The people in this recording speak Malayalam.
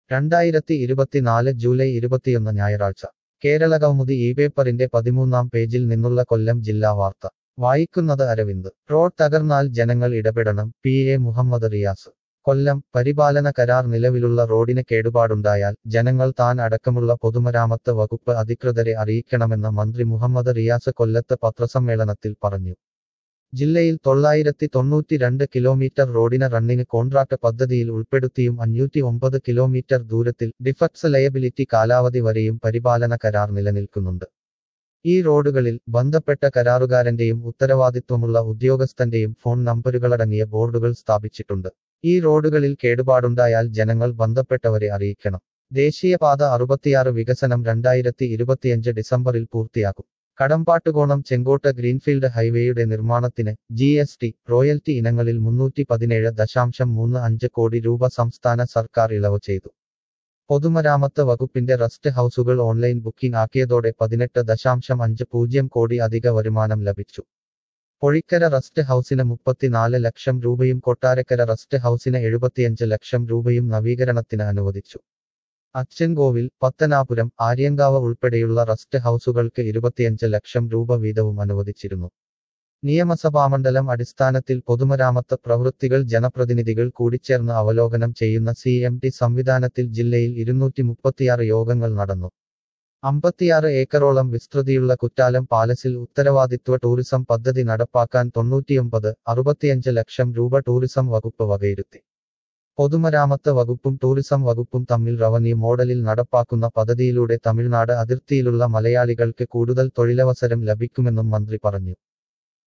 രണ്ടായിരത്തി ഇരുപത്തിനാല് ജൂലൈ ഇരുപത്തിയൊന്ന് ഞായറാഴ്ച കേരള കൗമുദി ഈ പേപ്പറിന്റെ പതിമൂന്നാം പേജിൽ നിന്നുള്ള കൊല്ലം ജില്ലാ വാർത്ത വായിക്കുന്നത് അരവിന്ദ് റോഡ് തകർന്നാൽ ജനങ്ങൾ ഇടപെടണം പി എ മുഹമ്മദ് റിയാസ് കൊല്ലം പരിപാലന കരാർ നിലവിലുള്ള റോഡിന് കേടുപാടുണ്ടായാൽ ജനങ്ങൾ താൻ അടക്കമുള്ള പൊതുമരാമത്ത് വകുപ്പ് അധികൃതരെ അറിയിക്കണമെന്ന് മന്ത്രി മുഹമ്മദ് റിയാസ് കൊല്ലത്ത് പത്രസമ്മേളനത്തിൽ പറഞ്ഞു ജില്ലയിൽ തൊള്ളായിരത്തി തൊണ്ണൂറ്റിരണ്ട് കിലോമീറ്റർ റോഡിന് റണ്ണിന് കോൺട്രാക്ട് പദ്ധതിയിൽ ഉൾപ്പെടുത്തിയും അഞ്ഞൂറ്റി ഒമ്പത് കിലോമീറ്റർ ദൂരത്തിൽ ഡിഫക്ട്സ് ലയബിലിറ്റി കാലാവധി വരെയും പരിപാലന കരാർ നിലനിൽക്കുന്നുണ്ട് ഈ റോഡുകളിൽ ബന്ധപ്പെട്ട കരാറുകാരന്റെയും ഉത്തരവാദിത്വമുള്ള ഉദ്യോഗസ്ഥന്റെയും ഫോൺ നമ്പറുകളടങ്ങിയ ബോർഡുകൾ സ്ഥാപിച്ചിട്ടുണ്ട് ഈ റോഡുകളിൽ കേടുപാടുണ്ടായാൽ ജനങ്ങൾ ബന്ധപ്പെട്ടവരെ അറിയിക്കണം ദേശീയപാത അറുപത്തിയാറ് വികസനം രണ്ടായിരത്തി ഇരുപത്തിയഞ്ച് ഡിസംബറിൽ പൂർത്തിയാക്കും കടമ്പാട്ടുകോണം ചെങ്കോട്ട ഗ്രീൻഫീൽഡ് ഹൈവേയുടെ നിർമ്മാണത്തിന് ജി എസ് ടി റോയൽറ്റി ഇനങ്ങളിൽ മുന്നൂറ്റി പതിനേഴ് ദശാംശം മൂന്ന് അഞ്ച് കോടി രൂപ സംസ്ഥാന സർക്കാർ ഇളവ് ചെയ്തു പൊതുമരാമത്ത് വകുപ്പിന്റെ റസ്റ്റ് ഹൌസുകൾ ഓൺലൈൻ ബുക്കിംഗ് ആക്കിയതോടെ പതിനെട്ട് ദശാംശം അഞ്ച് പൂജ്യം കോടി അധിക വരുമാനം ലഭിച്ചു പൊഴിക്കര റസ്റ്റ് ഹൌസിന് മുപ്പത്തിനാല് ലക്ഷം രൂപയും കൊട്ടാരക്കര റസ്റ്റ് ഹൌസിന് എഴുപത്തിയഞ്ച് ലക്ഷം രൂപയും നവീകരണത്തിന് അനുവദിച്ചു അച്ചൻകോവിൽ പത്തനാപുരം ആര്യങ്കാവ് ഉൾപ്പെടെയുള്ള റസ്റ്റ് ഹൌസുകൾക്ക് ഇരുപത്തിയഞ്ച് ലക്ഷം രൂപ വീതവും അനുവദിച്ചിരുന്നു നിയമസഭാമണ്ഡലം അടിസ്ഥാനത്തിൽ പൊതുമരാമത്ത് പ്രവൃത്തികൾ ജനപ്രതിനിധികൾ കൂടിച്ചേർന്ന് അവലോകനം ചെയ്യുന്ന സി എം ടി സംവിധാനത്തിൽ ജില്ലയിൽ ഇരുന്നൂറ്റി മുപ്പത്തിയാറ് യോഗങ്ങൾ നടന്നു അമ്പത്തിയാറ് ഏക്കറോളം വിസ്തൃതിയുള്ള കുറ്റാലം പാലസിൽ ഉത്തരവാദിത്വ ടൂറിസം പദ്ധതി നടപ്പാക്കാൻ തൊണ്ണൂറ്റിയൊമ്പത് അറുപത്തിയഞ്ച് ലക്ഷം രൂപ ടൂറിസം വകുപ്പ് വകയിരുത്തി പൊതുമരാമത്ത് വകുപ്പും ടൂറിസം വകുപ്പും തമ്മിൽ റവന്യൂ മോഡലിൽ നടപ്പാക്കുന്ന പദ്ധതിയിലൂടെ തമിഴ്നാട് അതിർത്തിയിലുള്ള മലയാളികൾക്ക് കൂടുതൽ തൊഴിലവസരം ലഭിക്കുമെന്നും മന്ത്രി പറഞ്ഞു